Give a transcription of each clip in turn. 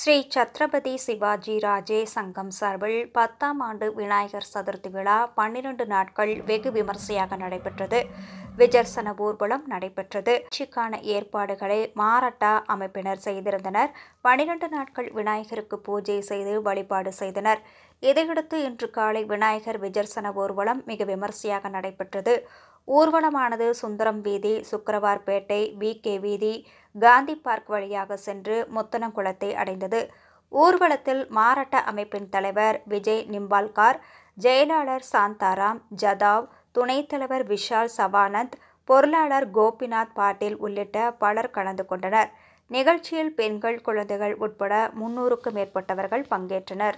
ஸ்ரீ சத்ரபதி சிவாஜி ராஜே சங்கம் சார்பில் பத்தாம் ஆண்டு விநாயகர் சதுர்த்தி விழா பன்னிரண்டு நாட்கள் வெகு விமர்சையாக நடைபெற்றது விஜர்சன ஊர்வலம் நடைபெற்றது நிகழ்ச்சிக்கான ஏற்பாடுகளை மாரட்டா அமைப்பினர் செய்திருந்தனர் பன்னிரண்டு நாட்கள் விநாயகருக்கு பூஜை செய்து வழிபாடு செய்தனர் இதையடுத்து இன்று காலை விநாயகர் விஜர்சன ஊர்வலம் மிக விமர்சையாக நடைபெற்றது ஊர்வலமானது சுந்தரம் வீதி சுக்கரவார்பேட்டை கே வீதி காந்தி பார்க் வழியாக சென்று முத்தனங்குளத்தை அடைந்தது ஊர்வலத்தில் மாரட்ட அமைப்பின் தலைவர் விஜய் நிம்பால்கார் செயலாளர் சாந்தாராம் ஜதாவ் துணைத் தலைவர் விஷால் சவானந்த் பொருளாளர் கோபிநாத் பாட்டீல் உள்ளிட்ட பலர் கலந்து கொண்டனர் நிகழ்ச்சியில் பெண்கள் குழந்தைகள் உட்பட முன்னூறுக்கும் மேற்பட்டவர்கள் பங்கேற்றனர்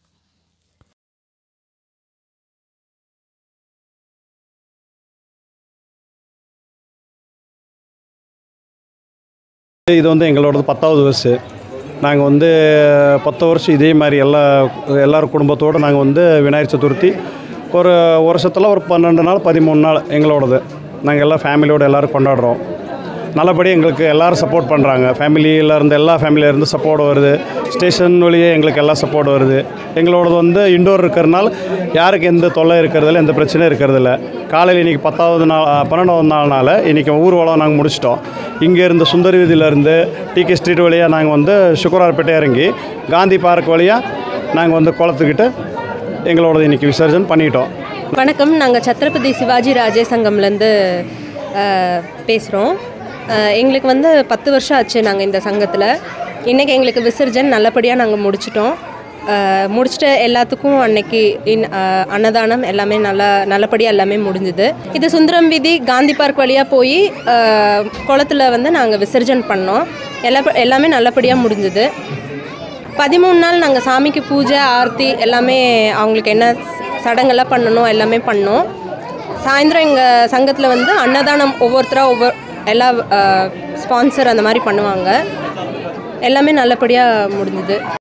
இது வந்து எங்களோடது பத்தாவது வருஷம் நாங்கள் வந்து பத்து வருஷம் இதே மாதிரி எல்லா எல்லார் குடும்பத்தோடு நாங்கள் வந்து விநாயகர் சதுர்த்தி ஒரு வருஷத்தில் ஒரு பன்னெண்டு நாள் பதிமூணு நாள் எங்களோடது நாங்கள் எல்லாம் ஃபேமிலியோடு எல்லோரும் கொண்டாடுறோம் நல்லபடி எங்களுக்கு எல்லோரும் சப்போர்ட் பண்ணுறாங்க ஃபேமிலியில் இருந்து எல்லா ஃபேமிலியில இருந்து சப்போர்ட் வருது ஸ்டேஷன் வழியே எங்களுக்கு எல்லாம் சப்போர்ட் வருது எங்களோடது வந்து இண்டோர் இருக்கிறனால யாருக்கு எந்த தொல்லை இருக்கிறதில்ல எந்த பிரச்சனையும் இருக்கிறதில்ல காலையில் இன்றைக்கி பத்தாவது நாள் பன்னெண்டாவது நாள்னால இன்றைக்கி ஊர்வலம் நாங்கள் முடிச்சிட்டோம் இங்கே இருந்து சுந்தர் வீதியிலேருந்து டிகே ஸ்ட்ரீட் வழியாக நாங்கள் வந்து சுக்கரார்பேட்டை இறங்கி காந்தி பார்க் வழியாக நாங்கள் வந்து குளத்துக்கிட்டு எங்களோடது இன்றைக்கி விசர்ஜன் பண்ணிட்டோம் வணக்கம் நாங்கள் சத்ரபதி சிவாஜி ராஜே சங்கம்லேருந்து பேசுகிறோம் எங்களுக்கு வந்து பத்து வருஷம் ஆச்சு நாங்கள் இந்த சங்கத்தில் இன்றைக்கி எங்களுக்கு விசர்ஜன் நல்லபடியாக நாங்கள் முடிச்சிட்டோம் அஹ், முடிச்சிட்டு எல்லாத்துக்கும் அன்னைக்கு இன் அஹ், அன்னதானம் எல்லாமே நல்லா நல்லபடியாக எல்லாமே முடிஞ்சுது இது சுந்தரம் வீதி காந்தி பார்க் வழியாக போய் அஹ், குளத்துல வந்து நாங்கள் விசர்ஜன் பண்ணோம் எல்லா எல்லாமே நல்லபடியாக முடிஞ்சுது பதிமூணு நாள் நாங்கள் சாமிக்கு பூஜை ஆர்த்தி எல்லாமே அவங்களுக்கு என்ன சடங்கெல்லாம் பண்ணணும் எல்லாமே பண்ணோம் சாயந்தரம் எங்கள் சங்கத்தில் வந்து அன்னதானம் ஒவ்வொருத்தராக ஒவ்வொரு எல்லா ஸ்பான்சர் அந்த மாதிரி பண்ணுவாங்க எல்லாமே நல்லபடியாக முடிஞ்சுது